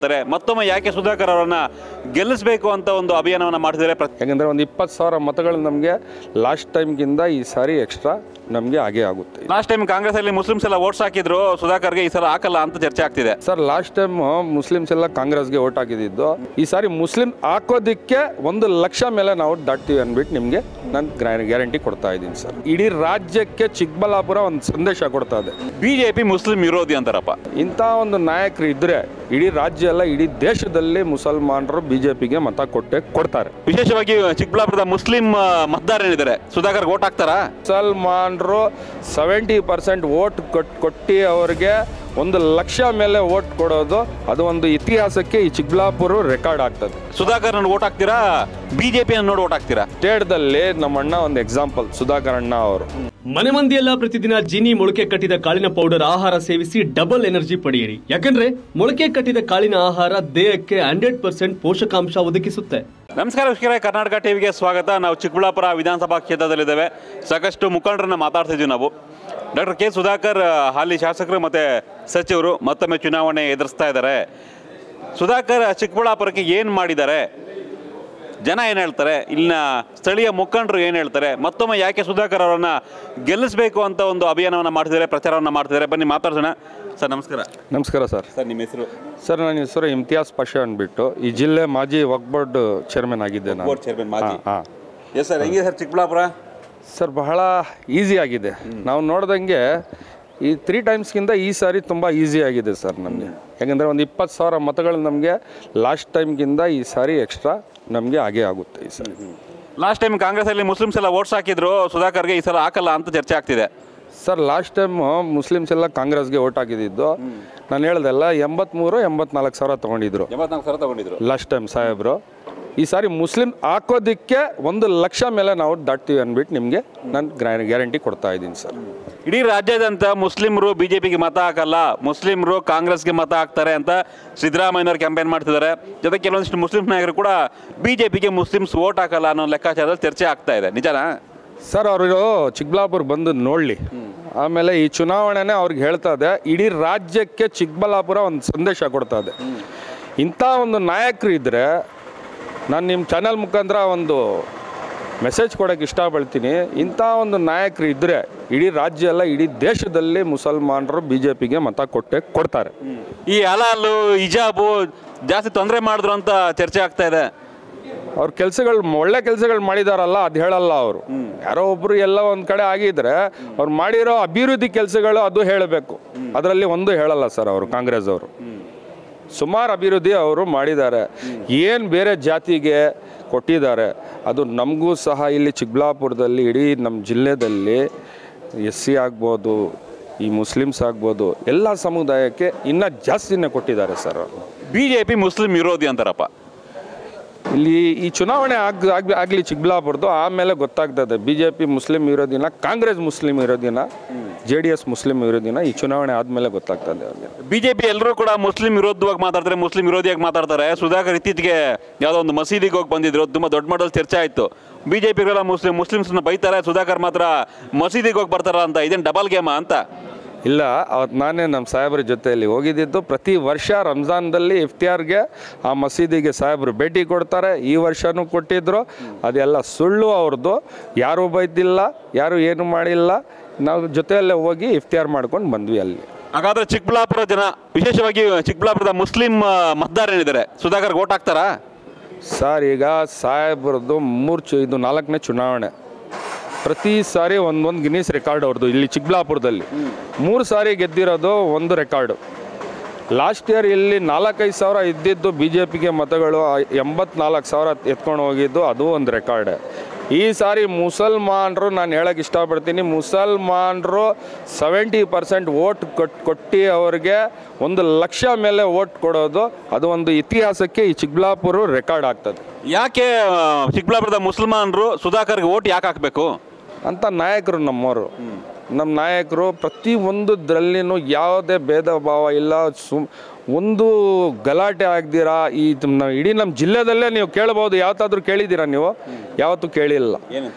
ತಾರೆ ಮತ್ತೊಮ್ಮೆ ಯಾಕೆ ಸುಧಾಕರ್ ಅವರನ್ನ ಗೆಲ್ಲಿಸಬೇಕು ಅಂತ ಒಂದು ಅಭಿಯಾನವನ್ನ ಮಾಡ್ತಿದ್ದಾರೆ ಪ್ರ- ಯಾಕಂದರೆ ಒಂದು ಇಪ್ಪತ್ತು ಸಾವಿರ ಮತಗಳು ನಮಗೆ ಲಾಸ್ಟ್ ಟೈಮ್ಗಿಂತ ಈ ಸಾರಿ ಎಕ್ಸ್ಟ್ರಾ ನಮಗೆ ಆಗೇ ಆಗುತ್ತೆ ಲಾಸ್ಟ್ ಟೈಮ್ ಕಾಂಗ್ರೆಸ್ ಅಲ್ಲಿ ಮುಸ್ಲಿಮ್ಸ್ ಎಲ್ಲ ಓಟ್ಸ್ ಹಾಕಿದ್ರು ಸುಧಾಕರ್ಗೆ ಈ ಸಲ ಹಾಕಲ್ಲ ಅಂತ ಚರ್ಚೆ ಆಗ್ತಿದೆ ಸರ್ ಲಾಸ್ಟ್ ಟೈಮ್ ಮುಸ್ಲಿಮ್ಸ್ ಎಲ್ಲ ಕಾಂಗ್ರೆಸ್ಗೆ ಓಟ್ ಹಾಕಿದ್ದು ಈ ಸಾರಿ ಮುಸ್ಲಿಂ ಹಾಕೋದಿಕ್ಕೆ ಒಂದು ಲಕ್ಷ ಮೇಲೆ ನಾವು ದಾಟ್ತೀವಿ ಅಂದ್ಬಿಟ್ಟು ನಿಮಗೆ ನಾನು ಗ್ಯಾರಂಟಿ ಕೊಡ್ತಾ ಇದ್ದೀನಿ ಸರ್ ಇಡೀ ರಾಜ್ಯಕ್ಕೆ ಚಿಕ್ಕಬಳ್ಳಾಪುರ ಒಂದು ಸಂದೇಶ ಕೊಡ್ತಾ ಇದೆ ಬಿಜೆಪಿ ಮುಸ್ಲಿಂ ವಿರೋಧಿ ಅಂತಾರಪ್ಪ ಇಂಥ ಒಂದು ನಾಯಕರು ಇದ್ರೆ ಇಡೀ ರಾಜ್ಯ ಎಲ್ಲ ಇಡೀ ದೇಶದಲ್ಲಿ ಮುಸಲ್ಮಾನರು ಬಿಜೆಪಿಗೆ ಮತ ಕೊಟ್ಟೆ ಕೊಡ್ತಾರೆ ವಿಶೇಷವಾಗಿ ಚಿಕ್ಕಬಳ್ಳಾಪುರದ ಮುಸ್ಲಿಂ ಆ, ಮತದಾರರೇನಿದ್ದಾರೆ ಸುಧಾಕರ್ ಓಟ್ ಹಾಕ್ತಾರಾ ಮುಸಲ್ಮಾನರು ಸೆವೆಂಟಿ ಪರ್ಸೆಂಟ್ ವೋಟ್ ಕೊಟ್ ಕೊಟ್ಟು ಅವ್ರಿಗೆ ಒಂದು ಲಕ್ಷ ಮೇಲೆ ವೋಟ್ ಕೊಡೋದು ಅದು ಒಂದು ಇತಿಹಾಸಕ್ಕೆ ಈ ಚಿಕ್ಕಬಳ್ಳಾಪುರ ರೆಕಾರ್ಡ್ ಆಗ್ತದೆ ಸುಧಾಕರ್ ಓಟ್ ಹಾಕ್ತೀರಾ ಬಿಜೆಪಿ ನೋಡಿ ಓಟ್ ಹಾಕ್ತೀರಾ ಸ್ಟೇಟ್ದಲ್ಲಿ ನಮ್ಮ ಅಣ್ಣ ಒಂದು ಎಕ್ಸಾಂಪಲ್ ಸುಧಾಕರ್ ಅಣ್ಣ ಅವರು ಮನೆ ಮಂದಿಯೆಲ್ಲ ಪ್ರತಿದಿನ ಜೀನಿ ಮೊಳಕೆ ಕಟ್ಟಿದ ಕಾಳಿನ ಪೌಡರ್ ಆಹಾರ ಸೇವಿಸಿ ಡಬಲ್ ಎನರ್ಜಿ ಪಡೆಯಿರಿ ಯಾಕಂದ್ರೆ ಮೊಳಕೆ ಕಟ್ಟಿದ ಕಾಳಿನ ಆಹಾರ ದೇಹಕ್ಕೆ ಹಂಡ್ರೆಡ್ ಪರ್ಸೆಂಟ್ ಪೋಷಕಾಂಶ ಒದಗಿಸುತ್ತೆ ನಮಸ್ಕಾರ ವೀಕ್ಷಕರೇ ಕರ್ನಾಟಕ ಟಿವಿಗೆ ಸ್ವಾಗತ ನಾವು ಚಿಕ್ಕಬಳ್ಳಾಪುರ ವಿಧಾನಸಭಾ ಕ್ಷೇತ್ರದಲ್ಲಿದ್ದೇವೆ ಸಾಕಷ್ಟು ಮುಖಂಡರನ್ನ ಮಾತಾಡ್ತಿದ್ವಿ ನಾವು ಡಾಕ್ಟರ್ ಕೆ ಸುಧಾಕರ್ ಆ, ಹಾಲಿ ಶಾಸಕರು ಮತ್ತು ಸಚಿವರು ಮತ್ತೊಮ್ಮೆ ಚುನಾವಣೆ ಎದುರಿಸ್ತಾ ಇದ್ದಾರೆ ಸುಧಾಕರ್ ಚಿಕ್ಕಬಳ್ಳಾಪುರಕ್ಕೆ ಏನು ಮಾಡಿದ್ದಾರೆ ಜನ ಏನು ಹೇಳ್ತಾರೆ ಇಲ್ಲಿನ ಸ್ಥಳೀಯ ಮುಖಂಡರು ಏನು ಹೇಳ್ತಾರೆ ಮತ್ತೊಮ್ಮೆ ಯಾಕೆ ಸುಧಾಕರ್ ಅವರನ್ನ ಗೆಲ್ಲಿಸಬೇಕು ಅಂತ ಒಂದು ಅಭಿಯಾನವನ್ನು ಮಾಡ್ತಿದ್ದಾರೆ ಪ್ರಚಾರವನ್ನು ಮಾಡ್ತಿದ್ದಾರೆ ಬನ್ನಿ ಮಾತಾಡ್ಸೋಣ ಸರ್ ನಮಸ್ಕಾರ ನಮಸ್ಕಾರ ಸರ್ ಸರ್ ನಿಮ್ಮ ಹೆಸರು ಸರ್ ನನ್ನ ಹೆಸರು ಇಮ್ತಿಯಾಸ್ ಪಾಷಾ ಅಂದ್ಬಿಟ್ಟು ಈ ಜಿಲ್ಲೆ ಮಾಜಿ ವಕ್ ಬೋರ್ಡ್ ಚೇರ್ಮನ್ ಆಗಿದ್ದೆ ನಾನು ಬೋರ್ಡ್ ಚೇರ್ಮನ್ ಮಾಜಿ ಹಾಂ ಎಸ್ ಸರ್ ಹೆಂಗಿದೆ ಸರ್ ಚಿಕ್ಕಬಳ್ಳಾಪುರ ಸರ್ ಬಹಳ ಈಸಿ ಆಗಿದೆ ನಾವು ನೋಡ್ದಂಗೆ ಈ ತ್ರೀ ಟೈಮ್ಸ್ಗಿಂತ ಈ ಸಾರಿ ತುಂಬ ಈಸಿ ಆಗಿದೆ ಸರ್ ನಮಗೆ ಯಾಕಂದರೆ ಒಂದು ಇಪ್ಪತ್ತು ಸಾವಿರ ಮತಗಳು ನಮಗೆ ಲಾಸ್ಟ್ ಟೈಮ್ಗಿಂತ ಈ ಸಾರಿ ಎಕ್ಸ್ಟ್ರಾ ನಮಗೆ ಆಗೇ ಆಗುತ್ತೆ ಈ ಸಾರಿ ಲಾಸ್ಟ್ ಟೈಮ್ ಕಾಂಗ್ರೆಸ್ ಅಲ್ಲಿ ಮುಸ್ಲಿಮ್ಸ್ ಎಲ್ಲ ಓಟ್ಸ್ ಹಾಕಿದ್ರು ಸುಧಾಕರ್ಗೆ ಈ ಸಲ ಹಾಕಲ್ಲ ಅಂತ ಚರ್ಚೆ ಆಗ್ತಿದೆ ಸರ್ ಲಾಸ್ಟ್ ಟೈಮ್ ಮುಸ್ಲಿಮ್ಸ್ ಎಲ್ಲ ಕಾಂಗ್ರೆಸ್ಗೆ ಓಟ್ ಹಾಕಿದ್ದು ನಾನು ಹೇಳ್ದೆಲ್ಲ ಎಂಬತ್ತ್ಮೂರು ಎಂಬತ್ನಾಲ್ಕು ಸಾವಿರ ತೊಗೊಂಡಿದ್ರು ಎಂಬತ್ನಾಲ್ಕು ಸಾವಿರ ತಗೊಂಡಿದ್ರು ಲಾಸ್ಟ್ ಟೈಮ್ ಸಾಹೇಬ್ರು ಈ ಸಾರಿ ಮುಸ್ಲಿಂ ಹಾಕೋದಿಕ್ಕೆ ಒಂದು ಲಕ್ಷ ಮೇಲೆ ನಾವು ದಾಟ್ತೀವಿ ಅಂದ್ಬಿಟ್ಟು ನಿಮಗೆ ನಾನು ಗ್ಯಾರಂಟಿ ಕೊಡ್ತಾ ಇದ್ದೀನಿ ಸರ್ ಇಡೀ ರಾಜ್ಯಾದ್ಯಂತ ಮುಸ್ಲಿಮರು ಬಿಜೆಪಿಗೆ ಮತ ಹಾಕಲ್ಲ ಮುಸ್ಲಿಮರು ಕಾಂಗ್ರೆಸ್ಗೆ ಮತ ಹಾಕ್ತಾರೆ ಅಂತ ಸಿದ್ದರಾಮಯ್ಯನವರು ಕ್ಯಾಂಪೇನ್ ಮಾಡ್ತಿದ್ದಾರೆ ಜೊತೆ ಕೆಲವೊಂದಿಷ್ಟು ಮುಸ್ಲಿಂ ನಾಯಕರು ಕೂಡ ಬಿಜೆಪಿಗೆ ಮುಸ್ಲಿಮ್ಸ್ ಓಟ್ ಹಾಕಲ್ಲ ಅನ್ನೋ ಲೆಕ್ಕಾಚಾರದಲ್ಲಿ ಚರ್ಚೆ ಆಗ್ತಾ ಇದೆ ನಿಜನಾ ಸರ್ ಅವರು ಚಿಕ್ಕಬಳ್ಳಾಪುರ ಬಂದು ನೋಡಲಿ ಆಮೇಲೆ ಈ ಚುನಾವಣೆನೇ ಅವ್ರಿಗೆ ಹೇಳ್ತಾ ಇದೆ ಇಡೀ ರಾಜ್ಯಕ್ಕೆ ಚಿಕ್ಕಬಳ್ಳಾಪುರ ಒಂದು ಸಂದೇಶ ಕೊಡ್ತಾ ಇದೆ ಇಂಥ ಒಂದು ನಾಯಕರು ಇದ್ದರೆ ನಾನು ನಿಮ್ಮ ಚಾನಲ್ ಮುಖಾಂತರ ಒಂದು ಮೆಸೇಜ್ ಕೊಡೋಕ್ಕೆ ಇಷ್ಟಪಡ್ತೀನಿ ಇಂಥ ಒಂದು ನಾಯಕರು ಇದ್ದರೆ ಇಡೀ ರಾಜ್ಯ ಎಲ್ಲ ಇಡೀ ದೇಶದಲ್ಲಿ ಮುಸಲ್ಮಾನರು ಬಿ ಜೆ ಪಿಗೆ ಮತ ಕೊಟ್ಟೆ ಕೊಡ್ತಾರೆ ಈ ಹಲಾಲು ಹಿಜಾಬು ಜಾಸ್ತಿ ತೊಂದರೆ ಮಾಡಿದ್ರು ಅಂತ ಚರ್ಚೆ ಆಗ್ತಾ ಇದೆ ಅವ್ರ ಕೆಲಸಗಳು ಒಳ್ಳೆ ಕೆಲಸಗಳು ಮಾಡಿದಾರಲ್ಲ ಅದು ಹೇಳಲ್ಲ ಅವರು ಯಾರೋ ಒಬ್ರು ಎಲ್ಲ ಒಂದು ಕಡೆ ಆಗಿದ್ರೆ ಅವ್ರು ಮಾಡಿರೋ ಅಭಿವೃದ್ಧಿ ಕೆಲಸಗಳು ಅದು ಹೇಳಬೇಕು ಅದರಲ್ಲಿ ಒಂದು ಹೇಳಲ್ಲ ಸರ್ ಅವರು ಕಾಂಗ್ರೆಸ್ ಅವರು ಸುಮಾರು ಅಭಿವೃದ್ಧಿ ಅವರು ಮಾಡಿದ್ದಾರೆ ಏನು ಬೇರೆ ಜಾತಿಗೆ ಕೊಟ್ಟಿದ್ದಾರೆ ಅದು ನಮಗೂ ಸಹ ಇಲ್ಲಿ ಚಿಕ್ಕಬಳ್ಳಾಪುರದಲ್ಲಿ ಇಡೀ ನಮ್ಮ ಜಿಲ್ಲೆದಲ್ಲಿ ಎಸ್ ಸಿ ಆಗ್ಬೋದು ಈ ಮುಸ್ಲಿಮ್ಸ್ ಆಗ್ಬೋದು ಎಲ್ಲ ಸಮುದಾಯಕ್ಕೆ ಇನ್ನೂ ಜಾಸ್ತಿನೇ ಕೊಟ್ಟಿದ್ದಾರೆ ಸರ್ ಅವರು ಬಿಜೆಪಿ ಮುಸ್ಲಿಂ ವಿರೋಧಿ ಅಂತಾರಪ್ಪ ಇಲ್ಲಿ ಈ ಚುನಾವಣೆ ಆಗ್ ಆಗ್- ಆಗ್ಲಿ ಚಿಕ್ಕಬಳ್ಳಾಪುರದ್ದು ಆಮೇಲೆ ಗೊತ್ತಾಗ್ತದೆ ಬಿ ಜೆ ಪಿ ಮುಸ್ಲಿಂ ವಿರೋಧಿನ ಕಾಂಗ್ರೆಸ್ ಮುಸ್ಲಿಂ ವಿರೋಧಿನ ಜೆ ಡಿ ಎಸ್ ಮುಸ್ಲಿಂ ವಿರೋಧಿನ ಈ ಚುನಾವಣೆ ಆದಮೇಲೆ ಗೊತ್ತಾಗ್ತದೆ ಅವ್ರಿಗೆ ಬಿಜೆಪಿ ಎಲ್ಲರೂ ಕೂಡ ಮುಸ್ಲಿಂ ವಿರೋಧವಾಗಿ ಮಾತಾಡ್ತಾರೆ ಮುಸ್ಲಿಂ ವಿರೋಧಿಯಾಗಿ ಮಾತಾಡ್ತಾರೆ ಸುಧಾಕರ್ ಇತ್ತೀಚೆಗೆ ಯಾವುದೋ ಒಂದು ಮಸೀದಿಗೆ ಹೋಗಿ ಬಂದಿದ್ರು ತುಂಬಾ ದೊಡ್ಡ ಮಟ್ಟದಲ್ಲಿ ಚರ್ಚೆ ಆಯಿತು ಬಿಜೆಪಿಗೆಲ್ಲ ಮುಸ್ಲಿಂ ಮುಸ್ಲಿಮ್ಸ್ನ ಬೈತಾರೆ ಸುಧಾಕರ್ ಮಾತ್ರ ಮಸೀದಿಗೆ ಹೋಗಿ ಬರ್ತಾರ ಅಂತ ಇದೇನು ಡಬಲ್ ಗೇಮ ಅಂತ ಇಲ್ಲ ಅವತ್ತು ನಾನೇ ನಮ್ಮ ಸಾಹೇಬ್ರ ಜೊತೆಯಲ್ಲಿ ಹೋಗಿದ್ದಿದ್ದು ಪ್ರತಿ ವರ್ಷ ರಂಜಾನ್ದಲ್ಲಿ ಇಫ್ತಿಯಾರ್ಗೆ ಆ ಮಸೀದಿಗೆ ಸಾಹೇಬರು ಭೇಟಿ ಕೊಡ್ತಾರೆ ಈ ವರ್ಷನೂ ಕೊಟ್ಟಿದ್ರು ಅದೆಲ್ಲ ಸುಳ್ಳು ಅವ್ರದ್ದು ಯಾರೂ ಬೈದಿಲ್ಲ ಯಾರೂ ಏನು ಮಾಡಿಲ್ಲ ನಾವು ಜೊತೆಯಲ್ಲೇ ಹೋಗಿ ಇಫ್ತಿಯಾರ್ ಮಾಡ್ಕೊಂಡು ಬಂದ್ವಿ ಅಲ್ಲಿ ಹಾಗಾದ್ರೆ ಚಿಕ್ಕಬಳ್ಳಾಪುರ ಜನ ವಿಶೇಷವಾಗಿ ಚಿಕ್ಕಬಳ್ಳಾಪುರದ ಮುಸ್ಲಿಂ ಆ, ಮತದಾರರೇನಿದ್ದಾರೆ ಸುಧಾಕರ್ ಓಟ್ ಹಾಕ್ತಾರಾ ಸರ್ ಈಗ ಸಾಹೇಬ್ರದ್ದು ಮೂರು ಚು ಇದು ನಾಲ್ಕನೇ ಚುನಾವಣೆ ಪ್ರತಿ ಸಾರಿ ಒಂದೊಂದು ಗಿನೀಸ್ ರೆಕಾರ್ಡ್ ಅವ್ರದ್ದು ಇಲ್ಲಿ ಚಿಕ್ಕಬಳ್ಳಾಪುರದಲ್ಲಿ ಮೂರು ಸಾರಿ ಗೆದ್ದಿರೋದು ಒಂದು ರೆಕಾರ್ಡು ಲಾಸ್ಟ್ ಇಯರ್ ಇಲ್ಲಿ ನಾಲ್ಕೈದು ಸಾವಿರ ಇದ್ದಿದ್ದು ಬಿ ಜೆ ಪಿಗೆ ಮತಗಳು ಎಂಬತ್ನಾಲ್ಕು ಸಾವಿರ ಎತ್ಕೊಂಡು ಹೋಗಿದ್ದು ಅದು ಒಂದು ರೆಕಾರ್ಡ್ ಈ ಸಾರಿ ಮುಸಲ್ಮಾನರು ನಾನು ಹೇಳಕ್ಕೆ ಇಷ್ಟಪಡ್ತೀನಿ ಮುಸಲ್ಮಾನರು ಸೆವೆಂಟಿ ಪರ್ಸೆಂಟ್ ವೋಟ್ ಕೊಟ್ ಕೊಟ್ಟು ಅವ್ರಿಗೆ ಒಂದು ಲಕ್ಷ ಮೇಲೆ ವೋಟ್ ಕೊಡೋದು ಅದು ಒಂದು ಇತಿಹಾಸಕ್ಕೆ ಈ ಚಿಕ್ಕಬಳ್ಳಾಪುರ ರೆಕಾರ್ಡ್ ಆಗ್ತದೆ ಯಾಕೆ ಆ, ಚಿಕ್ಕಬಳ್ಳಾಪುರದ ಮುಸಲ್ಮಾನರು ಸುಧಾಕರ್ಗೆ ಓಟ್ ಯಾಕೆ ಹಾಕಬೇಕು ಅಂತ ನಾಯಕರು ನಮ್ಮವರು ನಮ್ಮ ನಾಯಕರು ಪ್ರತಿ ಒಂದರಲ್ಲಿನೂ ಯಾವುದೇ ಭೇದ ಭಾವ ಇಲ್ಲ ಸುಮ್ ಒಂದು ಗಲಾಟೆ ಆಗ್ದಿರಾ ಈ ತ್- ನ- ಇಡೀ ನಮ್ಮ ಜಿಲ್ಲೆದಲ್ಲೇ ನೀವು ಕೇಳ್ಬೋದು ಯಾವತ್ತಾದ್ರೂ ಕೇಳಿದ್ದೀರಾ ನೀವು ಯಾವತ್ತೂ ಕೇಳಿಲ್ಲ ಏನಂತೆ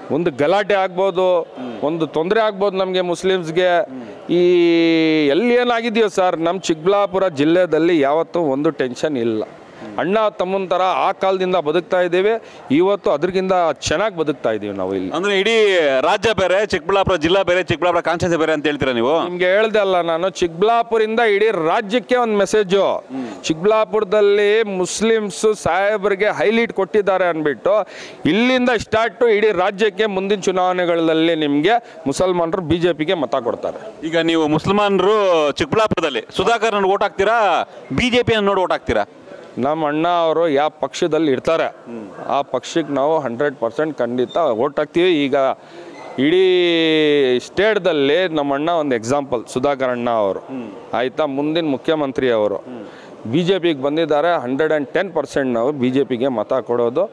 ಒಂದು ಗಲಾಟೆ ಆಗ್ಬೋದು ಒಂದು ತೊಂದರೆ ಆಗ್ಬೋದು ನಮಗೆ ಮುಸ್ಲಿಮ್ಸ್ಗೆ ಈ ಎಲ್ಲಿ ಏನಾಗಿದೆಯೋ ಸರ್ ನಮ್ಮ ಚಿಕ್ಕಬಳ್ಳಾಪುರ ಜಿಲ್ಲೆಯಲ್ಲಿ ಯಾವತ್ತೂ ಒಂದು ಟೆನ್ಷನ್ ಇಲ್ಲ ಅಣ್ಣ ತಮ್ಮನ ಥರ ಆ ಕಾಲದಿಂದ ಬದುಕ್ತಾ ಇದ್ದೇವೆ ಇವತ್ತು ಅದ್ರಗಿಂತ ಚೆನ್ನಾಗಿ ಬದುಕ್ತಾ ಇದ್ದೀವಿ ನಾವು ಇಲ್ಲಿ ಅಂದ್ರೆ ಇಡೀ ರಾಜ್ಯ ಬೇರೆ ಚಿಕ್ಕಬಳ್ಳಾಪುರ ಜಿಲ್ಲಾ ಬೇರೆ ಚಿಕ್ಕಬಳ್ಳಾಪುರ ಕಾನ್ಸ್ಟಿಟ್ಯೂನ್ಸಿ ಬೇರೆ ಅಂತ ಹೇಳ್ತೀರಾ ನೀವು ನಿಮ್ಗೆ ಹೇಳ್ದೆ ಅಲ್ಲ ನಾನು ಚಿಕ್ಕಬಳ್ಳಾಪುರಿಂದ ಇಡೀ ರಾಜ್ಯಕ್ಕೆ ಒಂದು ಮೆಸೇಜು ಚಿಕ್ಕಬಳ್ಳಾಪುರದಲ್ಲಿ ಮುಸ್ಲಿಮ್ಸ್ ಸಾಹೇಬರಿಗೆ ಹೈಲೈಟ್ ಕೊಟ್ಟಿದ್ದಾರೆ ಅಂದ್ಬಿಟ್ಟು ಇಲ್ಲಿಂದ ಸ್ಟಾರ್ಟು ಇಡೀ ರಾಜ್ಯಕ್ಕೆ ಮುಂದಿನ ಚುನಾವಣೆಗಳಲ್ಲಿ ನಿಮಗೆ ಮುಸಲ್ಮಾನರು ಬಿ ಜೆ ಪಿಗೆ ಮತ ಕೊಡ್ತಾರೆ ಈಗ ನೀವು ಮುಸಲ್ಮಾನರು ಚಿಕ್ಕಬಳ್ಳಾಪುರದಲ್ಲಿ ಸುಧಾಕರ್ ಓಟ್ ಹಾಕ್ತೀರಾ ಬಿಜೆಪಿ ನೋಡಿ ಓಟ್ ಹಾಕ್ತೀರಾ ನಮ್ಮ ಅಣ್ಣ ಅವರು ಯಾವ ಪಕ್ಷದಲ್ಲಿ ಇರ್ತಾರೆ ಆ ಪಕ್ಷಕ್ಕೆ ನಾವು ಹಂಡ್ರೆಡ್ ಪರ್ಸೆಂಟ್ ಖಂಡಿತ ಓಟ್ ಹಾಕ್ತೀವಿ ಈಗ ಇಡೀ ಸ್ಟೇಟ್ದಲ್ಲಿ ನಮ್ಮ ಅಣ್ಣ ಒಂದು ಎಕ್ಸಾಂಪಲ್ ಸುಧಾಕರ್ ಅಣ್ಣ ಅವರು ಆಯಿತಾ ಮುಂದಿನ ಮುಖ್ಯಮಂತ್ರಿ ಅವರು ಬಿ ಜೆ ಪಿಗೆ ಬಂದಿದ್ದಾರೆ ಹಂಡ್ರೆಡ್ ಆ್ಯಂಡ್ ಟೆನ್ ಪರ್ಸೆಂಟ್ ನಾವು ಬಿ ಜೆ ಪಿಗೆ ಮತ ಕೊಡೋದು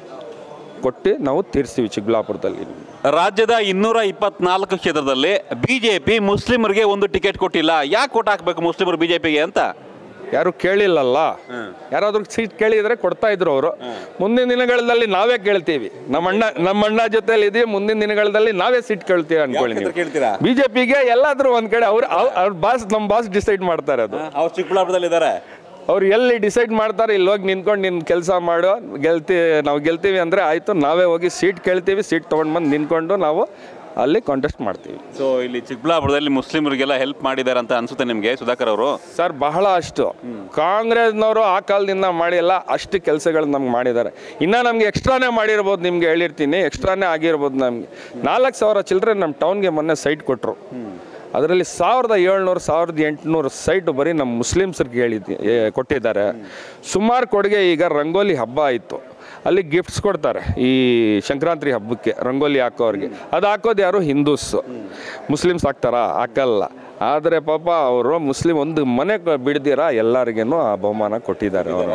ಕೊಟ್ಟು ನಾವು ತೀರಿಸ್ತೀವಿ ಚಿಕ್ಕಬಳ್ಳಾಪುರದಲ್ಲಿ ರಾಜ್ಯದ ಇನ್ನೂರ ಇಪ್ಪತ್ನಾಲ್ಕು ಕ್ಷೇತ್ರದಲ್ಲಿ ಬಿಜೆಪಿ ಮುಸ್ಲಿಮರಿಗೆ ಒಂದು ಟಿಕೆಟ್ ಕೊಟ್ಟಿಲ್ಲ ಯಾಕೆ ಓಟ್ ಹಾಕ್ಬೇಕು ಮುಸ್ಲಿಮರು ಬಿಜೆಪಿಗೆ ಅಂತ ಯಾರು ಕೇಳಿಲ್ಲಲ್ಲ ಯಾರಾದ್ರೂ ಸೀಟ್ ಕೇಳಿದ್ರೆ ಕೊಡ್ತಾ ಇದ್ರು ಅವರು ಮುಂದಿನ ದಿನಗಳಲ್ಲಿ ನಾವೇ ಕೇಳ್ತೀವಿ ನಮ್ಮ ಅಣ್ಣ ನಮ್ಮ ಅಣ್ಣ ಜೊತೆಲಿ ಇದೀವಿ ಮುಂದಿನ ದಿನಗಳಲ್ಲಿ ನಾವೇ ಸೀಟ್ ಕೇಳ್ತೀವಿ ಅನ್ಕೊಳ್ಳಿ ನೀವು ಕೇಳ್ತೀರಾ ಬಿಜೆಪಿಗೆ ಎಲ್ಲಾದ್ರೂ ಒಂದ್ ಕಡೆ ಅವ್ರು ಅವ್ರ ಬಾಸ್ ನಮ್ಮ ಬಾಸ್ ಡಿಸೈಡ್ ಮಾಡ್ತಾರೆ ಅದು ಅವ್ರು ಚಿಕ್ಕಬಳ್ಳಾಪುರದಲ್ಲಿ ಇದ್ದಾರೆ ಅವ್ರು ಎಲ್ಲಿ ಡಿಸೈಡ್ ಮಾಡ್ತಾರೆ ಇಲ್ಲಿ ಹೋಗಿ ನಿಂತ್ಕೊಂಡು ನಿನ್ ಕೆಲಸ ಮಾಡು ಗೆಲ್ತಿ ನಾವು ಗೆಲ್ತೀವಿ ಅಂದ್ರೆ ಆಯ್ತು ನಾವೇ ಹೋಗಿ ಸೀಟ್ ಕೇಳ್ತೀವಿ ಸೀಟ್ ತಗೊಂಡ್ ಬಂದು ನಿಂತ್ಕೊಂಡು ನಾವು ಅಲ್ಲಿ ಕಾಂಟೆಸ್ಟ್ ಮಾಡ್ತೀವಿ ಸೊ ಇಲ್ಲಿ ಚಿಕ್ಕಬಳ್ಳಾಪುರದಲ್ಲಿ ಮುಸ್ಲಿಮರಿಗೆಲ್ಲ ಹೆಲ್ಪ್ ಮಾಡಿದ್ದಾರೆ ಅಂತ ಅನ್ಸುತ್ತೆ ನಿಮಗೆ ಸುಧಾಕರ್ ಅವರು ಸರ್ ಬಹಳ ಅಷ್ಟು ಕಾಂಗ್ರೆಸ್ನವರು ಆ ಕಾಲದಿಂದ ಮಾಡಿಲ್ಲ ಅಷ್ಟು ಕೆಲಸಗಳು ನಮ್ಗೆ ಮಾಡಿದ್ದಾರೆ ಇನ್ನು ನಮ್ಗೆ ಎಕ್ಸ್ಟ್ರಾನೇ ಮಾಡಿರ್ಬೋದು ನಿಮ್ಗೆ ಹೇಳಿರ್ತೀನಿ ಎಕ್ಸ್ಟ್ರಾನೇ ಆಗಿರ್ಬೋದು ನಮಗೆ ನಾಲ್ಕು ಸಾವಿರ ಚಿಲ್ಲರೆ ನಮ್ಮ ಟೌನ್ಗೆ ಮೊನ್ನೆ ಸೈಟ್ ಕೊಟ್ಟರು ಅದರಲ್ಲಿ ಸಾವಿರದ ಏಳ್ನೂರು ಸಾವಿರದ ಎಂಟುನೂರು ಸೈಟ್ ಬರೀ ನಮ್ಮ ಮುಸ್ಲಿಮ್ಸ್ರಿಗೆ ಹೇಳಿದ್ದೆ ಏ, ಕೊಟ್ಟಿದ್ದಾರೆ ಸುಮಾರು ಕೊಡುಗೆ ಈಗ ರಂಗೋಲಿ ಹಬ್ಬ ಆಯಿತು ಅಲ್ಲಿ ಗಿಫ್ಟ್ಸ್ ಕೊಡ್ತಾರೆ ಈ ಸಂಕ್ರಾಂತಿ ಹಬ್ಬಕ್ಕೆ ರಂಗೋಲಿ ಹಾಕೋರಿಗೆ ಅದು ಹಾಕೋದು ಯಾರು ಹಿಂದೂಸ್ ಮುಸ್ಲಿಮ್ಸ್ ಹಾಕ್ತಾರಾ ಹಾಕಲ್ಲ ಆದರೆ ಪಾಪ ಅವರು ಮುಸ್ಲಿಂ ಒಂದು ಮನೆ ಬಿಡ್ದಿರ ಎಲ್ಲರಿಗೇನು ಆ ಬಹುಮಾನ ಕೊಟ್ಟಿದ್ದಾರೆ ಅವರು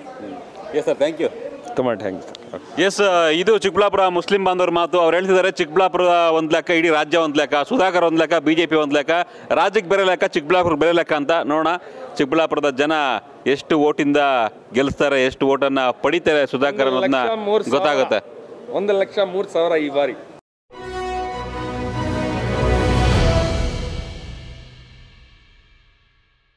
ಎಸ್ ಸರ್ ಥ್ಯಾಂಕ್ ಯು ತುಂಬ ಥ್ಯಾಂಕ್ಸ್ ಎಸ್ ಇದು ಚಿಕ್ಕಬಳ್ಳಾಪುರ ಮುಸ್ಲಿಂ ಬಾಂಧವ್ರ ಮಾತು ಅವ್ರು ಹೇಳ್ತಿದ್ದಾರೆ ಚಿಕ್ಕಬಳ್ಳಾಪುರ ಒಂದು ಲೆಕ್ಕ ಇಡೀ ರಾಜ್ಯ ಒಂದು ಲೆಕ್ಕ ಸುಧಾಕರ್ ಒಂದು ಲೆಕ್ಕ ಬಿಜೆಪಿ ಒಂದು ಲೆಕ್ಕ ರಾಜ್ಯಕ್ಕೆ ಬೇರೆ ಲೆಕ್ಕ ಚಿಕ್ಕಬಳ್ಳಾಪುರ ಬೇರೆ ಲೆಕ್ಕ ಅಂತ ನೋಡೋಣ ಚಿಕ್ಕಬಳ್ಳಾಪುರದ ಜನ ಎಷ್ಟು ಓಟಿಂದ ಗೆಲ್ಲಿಸ್ತಾರೆ ಎಷ್ಟು ಓಟನ್ನ ಪಡಿತಾರೆ ಸುಧಾಕರ್ ಅನ್ನೋದನ್ನ ಗೊತ್ತಾಗುತ್ತೆ ಒಂದು ಲಕ್ಷ ಮೂರು ಸಾವಿರ ಈ ಬಾರಿ